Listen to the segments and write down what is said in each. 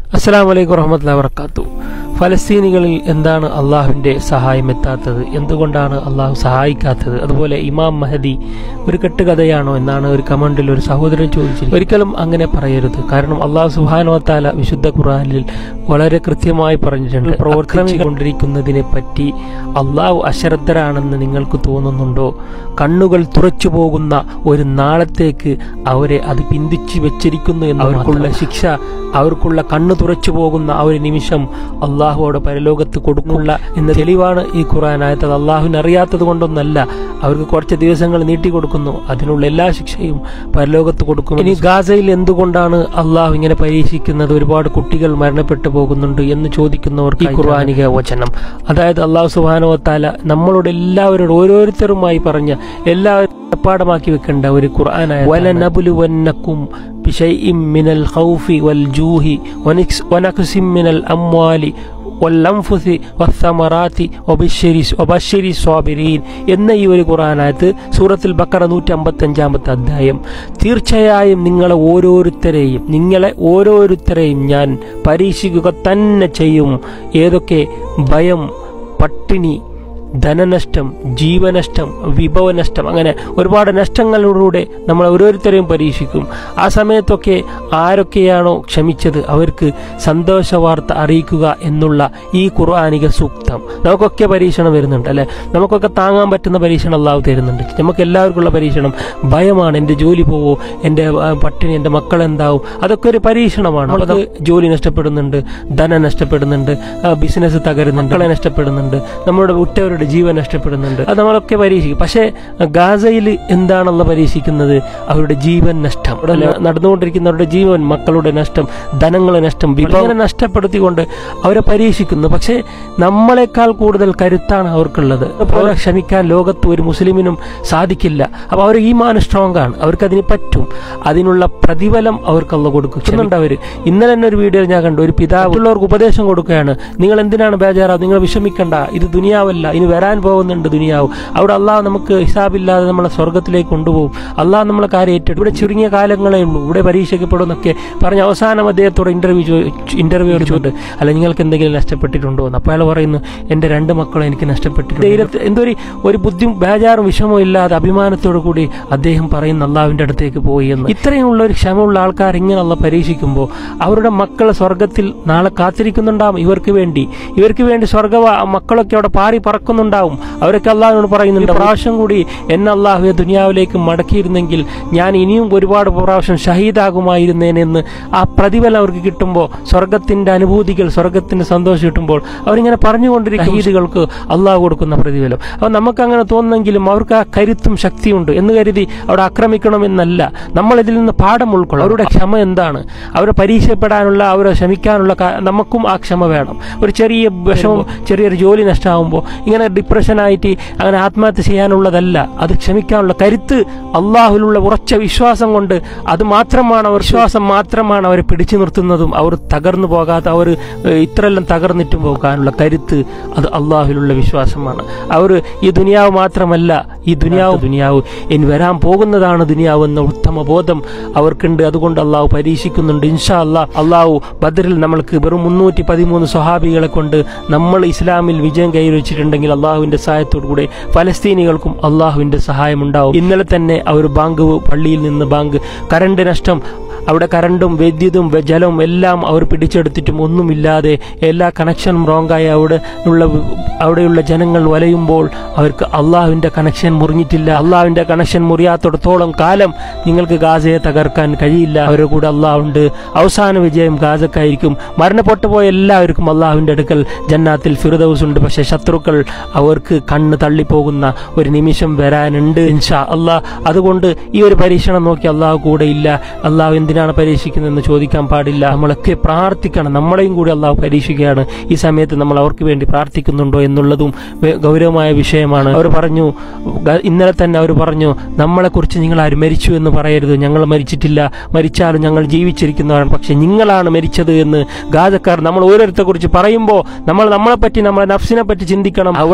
അസ്സാം വലൈക്കും വറഹമത്തുള്ള വർക്കാത്തു ഫലസ്തീനികളിൽ എന്താണ് അള്ളാഹുവിന്റെ സഹായം എത്താത്തത് എന്തുകൊണ്ടാണ് അള്ളാഹു സഹായിക്കാത്തത് അതുപോലെ ഇമാം മഹദി ഒരു കെട്ടുകഥയാണോ എന്നാണ് ഒരു കമന്റിൽ ഒരു സഹോദരൻ ചോദിച്ചത് ഒരിക്കലും അങ്ങനെ പറയരുത് കാരണം അള്ളാഹു സുഹാനോത്താല വിശുദ്ധ ഖുറാനിൽ വളരെ കൃത്യമായി പറഞ്ഞിട്ടുണ്ട് പ്രവർത്തിച്ചുകൊണ്ടിരിക്കുന്നതിനെ പറ്റി അള്ളാഹു അശ്രദ്ധരാണെന്ന് നിങ്ങൾക്ക് തോന്നുന്നുണ്ടോ കണ്ണുകൾ തുറച്ചു പോകുന്ന ഒരു നാളത്തേക്ക് അവരെ അത് പിന്തിച്ചു വെച്ചിരിക്കുന്നു എന്ന് അവർക്കുള്ള ശിക്ഷ അവർക്കുള്ള കണ്ണു തുറച്ചു പോകുന്ന ആ ഒരു നിമിഷം അള്ളാഹുവോട് പരലോകത്ത് കൊടുക്കുള്ള എന്ന തെളിവാണ് ഈ ഖുറാൻ ആയത് അത് അള്ളാഹുവിന് അറിയാത്തത് കൊണ്ടൊന്നല്ല അവർക്ക് കുറച്ച് ദിവസങ്ങൾ നീട്ടിക്കൊടുക്കുന്നു അതിനുള്ള എല്ലാ ശിക്ഷയും പരലോകത്ത് കൊടുക്കും ഇനി ഗാസയിൽ എന്തുകൊണ്ടാണ് അള്ളാഹു ഇങ്ങനെ പരീക്ഷിക്കുന്നത് ഒരുപാട് കുട്ടികൾ മരണപ്പെട്ടു പോകുന്നുണ്ട് എന്ന് ചോദിക്കുന്നവർക്ക് ഈ ഖുർആാനിക വചനം അതായത് അള്ളാഹു സുബാനുവത്താല നമ്മളോട് എല്ലാവരോടും ഓരോരുത്തരുമായി പറഞ്ഞ എല്ലാവരും പാഠമാക്കി വെക്കേണ്ട ഒരു ഖുർആനായ വലനബുലുവന്നക്കും بشيء من الخوف والجوع ونكس ونقص من الأموال والأنفس والثمرات وبشر وبشر الصابرين എന്ന ഈ ഒരു ഖുറാനായത്ത് സൂറത്തിൽ ബക്കറ നൂറ്റി അമ്പത്തി അഞ്ചാമത്തെ അധ്യായം തീർച്ചയായും നിങ്ങളെ ഓരോരുത്തരെയും നിങ്ങളെ ഓരോരുത്തരെയും ഞാൻ പരീക്ഷിക്കുക തന്നെ ചെയ്യും ഏതൊക്കെ ഭയം പട്ടിണി ധനനഷ്ടം ജീവനഷ്ടം വിഭവനഷ്ടം അങ്ങനെ ഒരുപാട് നഷ്ടങ്ങളിലൂടെ നമ്മൾ ഓരോരുത്തരെയും പരീക്ഷിക്കും ആ സമയത്തൊക്കെ ആരൊക്കെയാണോ ക്ഷമിച്ചത് അവർക്ക് സന്തോഷ വാർത്ത അറിയിക്കുക എന്നുള്ള ഈ ഖുർആാനിക സൂക്തം നമുക്കൊക്കെ പരീക്ഷണം വരുന്നുണ്ട് അല്ലെ നമുക്കൊക്കെ താങ്ങാൻ പറ്റുന്ന പരീക്ഷണം അള്ളാഹു തരുന്നുണ്ട് നമുക്ക് എല്ലാവർക്കുള്ള പരീക്ഷണം ഭയമാണ് എൻ്റെ ജോലി പോവോ എൻ്റെ ആ, പട്ടിണി എൻ്റെ മക്കൾ എന്താവും അതൊക്കെ ഒരു പരീക്ഷണമാണ് നമുക്ക് ജോലി നഷ്ടപ്പെടുന്നുണ്ട് ധനം നഷ്ടപ്പെടുന്നുണ്ട് ബിസിനസ് തകരുന്നുണ്ട് മക്കളെ നഷ്ടപ്പെടുന്നുണ്ട് നമ്മുടെ ഉറ്റവരുടെ ജീവൻ നഷ്ടപ്പെടുന്നുണ്ട് അത് നമ്മളൊക്കെ പരീക്ഷിക്കും പക്ഷേ ഗാസയിൽ എന്താണുള്ള പരീക്ഷിക്കുന്നത് അവരുടെ ജീവൻ നഷ്ടം അവിടെ നടന്നുകൊണ്ടിരിക്കുന്നവരുടെ ജീവൻ മക്കളുടെ നഷ്ടം ധനങ്ങളെ നഷ്ടം വിഭവം നഷ്ടപ്പെടുത്തിക്കൊണ്ട് അവരെ പരീക്ഷിക്കുന്നു പക്ഷേ നമ്മളെക്കാൾ കൂടുതൽ കരുത്താണ് അവർക്കുള്ളത് അവരെ ക്ഷമിക്കാൻ ലോകത്ത് ഒരു മുസ്ലിമിനും സാധിക്കില്ല അപ്പൊ അവർ ഈ മാന സ്ട്രോങ് ആണ് അവർക്ക് അതിന് പറ്റും അതിനുള്ള പ്രതിഫലം അവർക്കുള്ള കൊടുക്കും ക്ഷമിക്കുന്നുണ്ട് അവര് ഇന്നലെ തന്നെ ഒരു വീഡിയോ ഞാൻ കണ്ടു ഒരു പിതാവ് ഉള്ളവർക്ക് ഉപദേശം കൊടുക്കുകയാണ് നിങ്ങൾ എന്തിനാണ് ബേജാറാ നിങ്ങൾ വിഷമിക്കണ്ട ഇത് ദുനിയാവല്ല ഇനി വരാൻ പോകുന്നുണ്ട് ദുനിയാവ് അവിടെ അള്ളാഹ് നമുക്ക് ഹിസാബില്ലാതെ നമ്മളെ സ്വർഗത്തിലേക്ക് കൊണ്ടുപോകും അള്ളാഹ് നമ്മളെ കാര്യം ഏറ്റെടുക്കും ഇവിടെ ചുരുങ്ങിയ കാലങ്ങളേ ഉള്ളൂ ഇവിടെ പരീക്ഷിക്കപ്പെടുമെന്നൊക്കെ പറഞ്ഞ് അവസാനം അദ്ദേഹത്തോട് ഇന്റർവ്യൂ ഇന്റർവ്യൂ ചോദിച്ചിട്ട് അല്ല നിങ്ങൾക്ക് എന്തെങ്കിലും നഷ്ടപ്പെട്ടിട്ടുണ്ടോ എന്ന് അപ്പോൾ അയാൾ പറയുന്നു എൻ്റെ രണ്ട് മക്കളും എനിക്ക് നഷ്ടപ്പെട്ടിട്ടുണ്ട് ധൈര്യത്തിൽ എന്തോ ഒരു ഒരു ബുദ്ധി ബേജാറും വിഷമവും ഇല്ലാതെ അഭിമാനത്തോടു കൂടി അദ്ദേഹം പറയുന്ന അള്ളാവിൻ്റെ അടുത്തേക്ക് പോയി എന്ന് ഇത്രയുമുള്ള ഒരു ക്ഷമയുള്ള ആൾക്കാർ ഇങ്ങനെ അള്ള പരീക്ഷിക്കുമ്പോൾ അവരുടെ മക്കൾ സ്വർഗത്തിൽ നാളെ കാത്തിരിക്കുന്നുണ്ടാവും ഇവർക്ക് വേണ്ടി ഇവർക്ക് വേണ്ടി സ്വർഗ മക്കളൊക്കെ അവിടെ പാറി പറക്കുന്നുണ്ടാവും അവരൊക്കെ അള്ളാഹിനോട് പറയുന്നുണ്ട് പ്രാവശ്യം കൂടി എന്നെ അള്ളാഹുവെ ദുനിയാവിലേക്ക് മടക്കിയിരുന്നെങ്കിൽ ഞാൻ ഇനിയും ഒരുപാട് പ്രാവശ്യം ഷഹീദാകുമായിരുന്നേനെന്ന് ആ പ്രതിഫലം അവർക്ക് കിട്ടുമ്പോൾ സ്വർഗത്തിന്റെ അനുഭൂതികൾ സ്വർഗത്തിന്റെ സന്തോഷം കിട്ടുമ്പോൾ അവരിങ്ങനെ പറഞ്ഞുകൊണ്ടിരിക്കും ഷഹീദുകൾക്ക് അള്ളാഹു കൊടുക്കുന്ന പ്രതിഫലം അപ്പോൾ നമുക്ക് അങ്ങനെ തോന്നുന്നെങ്കിലും അവർക്ക് ആ കരുത്തും ശക്തിയുണ്ട് എന്ന് കരുതി അവിടെ ആക്രമിക്കണമെന്നല്ല നമ്മൾ ഇതിൽ നിന്ന് പാഠം ഉൾക്കൊള്ളും അവരുടെ ക്ഷമ എന്താണ് അവരെ പരീക്ഷപ്പെടാനുള്ള അവരെ ക്ഷമിക്കാനുള്ള കാ- നമുക്കും ആ ക്ഷമ വേണം ഒരു ചെറിയ വിഷമം ചെറിയൊരു ജോലി നഷ്ടമാകുമ്പോൾ ഇങ്ങനെ ഡിപ്രഷനായിട്ട് അങ്ങനെ ആത്മഹത്യ ചെയ്യാനുള്ളതല്ല അത് ക്ഷമിക്കാനുള്ള കരുത്ത് അള്ളാഹുലുള്ള ഉറച്ച വിശ്വാസം കൊണ്ട് അത് മാത്രമാണ് അവർ വിശ്വാസം മാത്രമാണ് അവരെ പിടിച്ചു നിർത്തുന്നതും അവർ തകർന്നു പോകാത്ത അവർ ഏഹ്, ഇത്രയെല്ലാം തകർന്നിട്ടും പോകാനുള്ള കരുത്ത് അത് അള്ളാഹുലുള്ള വിശ്വാസമാണ് അവർ ഈ ദുനിയാവ് മാത്രമല്ല ഈ ദുനിയാവ് ദുനിയാവ് ഇനി വരാൻ പോകുന്നതാണ് ദുനിയാവ് എന്ന ഉത്തമ ബോധം അവർക്കുണ്ട് അതുകൊണ്ട് അള്ളാഹു പരീക്ഷിക്കുന്നുണ്ട് ഇൻഷാ അള്ളാഹ് അള്ളാഹു ബദറിൽ നമ്മൾക്ക് വെറും മുന്നൂറ്റി പതിമൂന്ന് സ്വഹാബികളെ കൊണ്ട് നമ്മൾ ഇസ്ലാമിൽ വിജയം കൈവരിച്ചിട്ടുണ്ടെങ്കിൽ അള്ളാഹുവിന്റെ സഹായത്തോടു കൂടെ ഫലസ്തീനികൾക്കും അള്ളാഹുവിന്റെ സഹായം ഉണ്ടാവും ഇന്നലെ തന്നെ അവർ ബാങ്ക് പള്ളിയിൽ നിന്ന് ബാങ്ക് കരണ്ട് നഷ്ടം അവിടെ കറണ്ടും വൈദ്യുതും വെ- ജലവും എല്ലാം അവർ പിടിച്ചെടുത്തിട്ടും ഒന്നുമില്ലാതെ എല്ലാ കണക്ഷനും റോങ്ങായി അവിടെ ഉള്ള അവിടെയുള്ള ജനങ്ങൾ വലയുമ്പോൾ അവർക്ക് അള്ളാഹുവിന്റെ കണക്ഷൻ മുറിഞ്ഞിട്ടില്ല അള്ളാഹുവിന്റെ കണക്ഷൻ മുറിയാത്തിടത്തോളം കാലം നിങ്ങൾക്ക് ഗാസയെ തകർക്കാൻ കഴിയില്ല അവരുടെ കൂടെ അള്ളാഹ് ഉണ്ട് അവസാന വിജയം ഗാസക്കായിരിക്കും മരണപ്പെട്ടു പോയ എല്ലാവർക്കും അള്ളാഹുവിന്റെ അടുക്കൽ ജന്നാത്തിൽ ഫിറുദൌസ് ഉണ്ട് പക്ഷെ ശത്രുക്കൾ അവർക്ക് കണ്ണ് തള്ളിപ്പോകുന്ന ഒരു നിമിഷം വരാനുണ്ട് ഇൻഷാ അള്ളാഹ് അതുകൊണ്ട് ഈ ഒരു പരീക്ഷണം നോക്കി അള്ളാഹു കൂടെ ഇല്ല അള്ളാഹു എന്തിനാണ് പരീക്ഷിക്കുന്നതെന്ന് ചോദിക്കാൻ പാടില്ല നമ്മളൊക്കെ പ്രാർത്ഥിക്കണം നമ്മളെയും കൂടി അള്ളാഹു പരീക്ഷിക്കുകയാണ് ഈ സമയത്ത് നമ്മൾ അവർക്ക് വേണ്ടി പ്രാർത്ഥിക്കുന്നുണ്ടോ എന്നുള്ളതും വെ- ഗൗരവമായ വിഷയമാണ് അവർ പറഞ്ഞു ഗ- ഇന്നലെ തന്നെ അവർ പറഞ്ഞു നമ്മളെക്കുറിച്ച് നിങ്ങൾ ആരും മരിച്ചു എന്ന് പറയരുത് ഞങ്ങൾ മരിച്ചിട്ടില്ല മരിച്ചാലും ഞങ്ങൾ ജീവിച്ചിരിക്കുന്നവരാണ് പക്ഷെ നിങ്ങളാണ് മരിച്ചത് എന്ന് ഗാജക്കാർ നമ്മൾ ഓരോരുത്തരെ കുറിച്ച് പറയുമ്പോൾ നമ്മൾ നമ്മളെ പറ്റി നമ്മളെ നഫ്സിനെ പറ്റി ചിന്തിക്കണം അവിടെ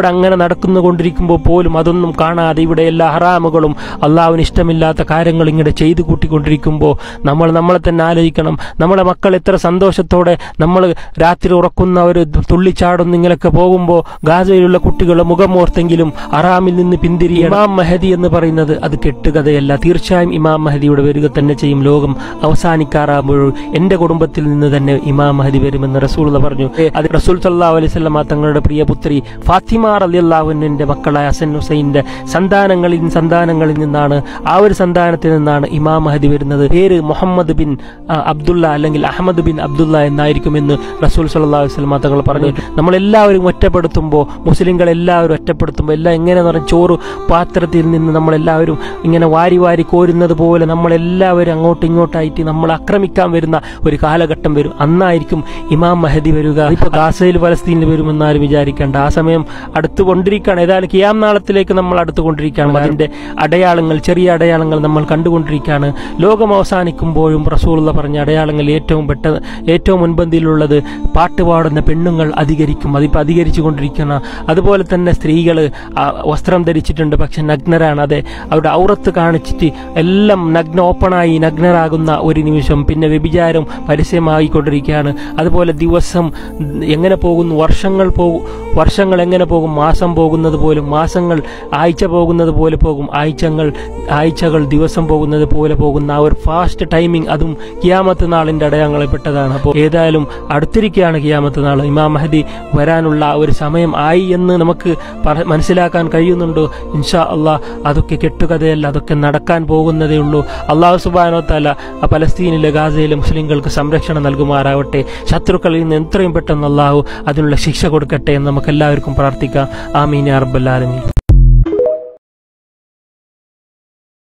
അവിടെ അങ്ങനെ നടക്കുന്നുകൊണ്ടിരിക്കുമ്പോൾ പോലും അതൊന്നും കാണാതെ ഇവിടെ എല്ലാ ഹറാമുകളും അള്ളാഹുവിന് ഇഷ്ടമില്ലാത്ത കാര്യങ്ങൾ ഇങ്ങനെ ചെയ്തു കൂട്ടിക്കൊണ്ടിരിക്കുമ്പോൾ നമ്മൾ നമ്മളെ തന്നെ ആലോചിക്കണം നമ്മുടെ മക്കൾ എത്ര സന്തോഷത്തോടെ നമ്മൾ രാത്രി ഉറക്കുന്ന ഒരു തുള്ളിച്ചാടുന്ന ഇങ്ങനെയൊക്കെ പോകുമ്പോൾ ഗാസയിലുള്ള കുട്ടികളുടെ മുഖം ഓർത്തെങ്കിലും അറാമിൽ നിന്ന് പിന്തിരി ഇമാം മഹദി എന്ന് പറയുന്നത് അത് കെട്ടുകഥയല്ല തീർച്ചയായും ഇമാം മഹദിയുടെ വരിക തന്നെ ചെയ്യും ലോകം അവസാനിക്കാറാകുമ്പോഴും എന്റെ കുടുംബത്തിൽ നിന്ന് തന്നെ ഇമാം മഹദി വരുമെന്ന് റസൂൾ പറഞ്ഞു ഏ, അത് റസൂൽ സല്ലാ അലൈവല്ല തങ്ങളുടെ പ്രിയപുത്രി ഫാത്തിമ റലിയല്ലാഹുവിന്റെ മക്കളായ ഹസൻ ഹുസൈന്റെ സന്താനങ്ങളിൽ സന്താനങ്ങളിൽ നിന്നാണ് ആ ഒരു സന്താനത്തിൽ നിന്നാണ് ഇമാം മഹദി വരുന്നത് പേര് മുഹമ്മദ് ബിൻ ആ, അബ്ദുള്ള അല്ലെങ്കിൽ അഹമ്മദ് ബിൻ അബ്ദുള്ള എന്നായിരിക്കുമെന്ന് റസൂൽ സല്ലാ വസ്ലമ തങ്ങൾ പറഞ്ഞു നമ്മളെല്ലാവരും ഒറ്റപ്പെടുത്തുമ്പോൾ മുസ്ലിങ്ങൾ എല്ലാവരും ഒറ്റപ്പെടുത്തുമ്പോൾ എല്ലാം എങ്ങനെ പറഞ്ഞ ചോറ് പാത്രത്തിൽ നിന്ന് നമ്മളെല്ലാവരും ഇങ്ങനെ വാരി വാരി കോരുന്നത് പോലെ നമ്മളെല്ലാവരും അങ്ങോട്ടും ഇങ്ങോട്ടായിട്ട് നമ്മൾ ആക്രമിക്കാൻ വരുന്ന ഒരു കാലഘട്ടം വരും അന്നായിരിക്കും ഇമാം മഹദി വരിക ഇപ്പൊ ഗാസയിൽ പലസ്തീനിൽ വരുമെന്നാരും വിചാരിക്കേണ്ട ആ സമയം അടുത്തുകൊണ്ടിരിക്കുകയാണ് ഏതായാലും കിയാം നാളത്തിലേക്ക് നമ്മൾ അടുത്തുകൊണ്ടിരിക്കുകയാണ് അതിന്റെ അടയാളങ്ങൾ ചെറിയ അടയാളങ്ങൾ നമ്മൾ കണ്ടുകൊണ്ടിരിക്കുകയാണ് ലോകം അവസാനിക്കുമ്പോഴും റസൂള്ള പറഞ്ഞ അടയാളങ്ങൾ ഏറ്റവും പെട്ട ഏറ്റവും മുൻപന്തിയിലുള്ളത് പാട്ട് പാടുന്ന പെണ്ണുങ്ങൾ അധികരിക്കും അതിപ്പോൾ അധികരിച്ചു കൊണ്ടിരിക്കുന്ന അതുപോലെ തന്നെ സ്ത്രീകൾ വസ്ത്രം ധരിച്ചിട്ടുണ്ട് പക്ഷെ നഗ്നരാണ് അതെ അവരുടെ ഔറത്ത് കാണിച്ചിട്ട് എല്ലാം നഗ്ന ഓപ്പണായി നഗ്നരാകുന്ന ഒരു നിമിഷം പിന്നെ വ്യഭിചാരം പരസ്യമായിക്കൊണ്ടിരിക്കുകയാണ് അതുപോലെ ദിവസം എങ്ങനെ പോകുന്നു വർഷങ്ങൾ പോകും വർഷങ്ങൾ എങ്ങനെ പോകും മാസം പോകുന്നത് പോലും മാസങ്ങൾ ആഴ്ച പോകുന്നത് പോലെ പോകും ആഴ്ചകൾ ആഴ്ചകൾ ദിവസം പോകുന്നത് പോലെ പോകുന്ന ആ ഒരു ഫാസ്റ്റ് ടൈമിംഗ് അതും കിയാമത്ത് നാളിന്റെ അടയാളങ്ങളിൽ പെട്ടതാണ് അപ്പോൾ ഏതായാലും അടുത്തിരിക്കുകയാണ് കിയാമത്ത് നാൾ ഇമാം മഹദി വരാനുള്ള ആ ഒരു സമയം ആയി എന്ന് നമുക്ക് പറ- മനസ്സിലാക്കാൻ കഴിയുന്നുണ്ടോ ഇൻഷാ അള്ളാഹ് അതൊക്കെ കെട്ടുകഥയല്ല അതൊക്കെ നടക്കാൻ പോകുന്നതേ ഉള്ളൂ അള്ളാഹു സുബാനോ തല പലസ്തീനിലെ ഗാസയിലെ മുസ്ലിങ്ങൾക്ക് സംരക്ഷണം നൽകുമാറാവട്ടെ ശത്രുക്കളിൽ നിന്ന് എത്രയും പെട്ടെന്ന് അള്ളാഹു അതിനുള്ള ശിക്ഷ കൊടുക്കട്ടെ എന്ന് നമുക്ക് എല്ലാവർക്കും പ്രാർത്ഥിക്കാം ആമീൻ അറബല്ലാലമീൻ